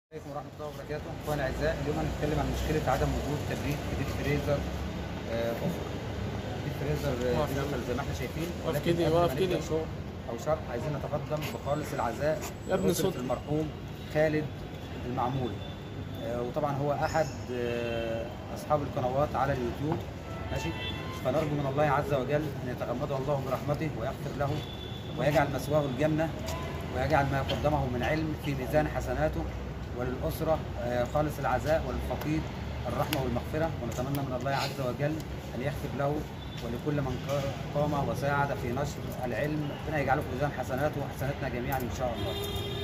عليكم ورحمة الله وبركاته اخواني الاعزاء اليوم هنتكلم عن مشكلة عدم وجود تبريد في ديب فريزر آه، افق ديب فريزر آه، واقف ديجيتال زي ما احنا شايفين واقف ولكن كده، قبل ما واقف نبدأ كده. شغل او شرح عايزين نتقدم بخالص العزاء يا ابني لأسرة صوت. المرحوم خالد المعموري آه، وطبعا هو احد آه، اصحاب القنوات على اليوتيوب ماشي فنرجو من الله عز وجل ان يتغمده الله برحمته ويغفر له ويجعل مثواه الجنه ويجعل ما قدمه من علم في ميزان حسناته وللاسره آه، خالص العزاء وللفقيد الرحمه والمغفره ونتمنى من الله عز وجل ان يغفر له ولكل من قام وساعد في نشر العلم ربنا يجعله في ميزان حسناته وحسناتنا جميعا ان شاء الله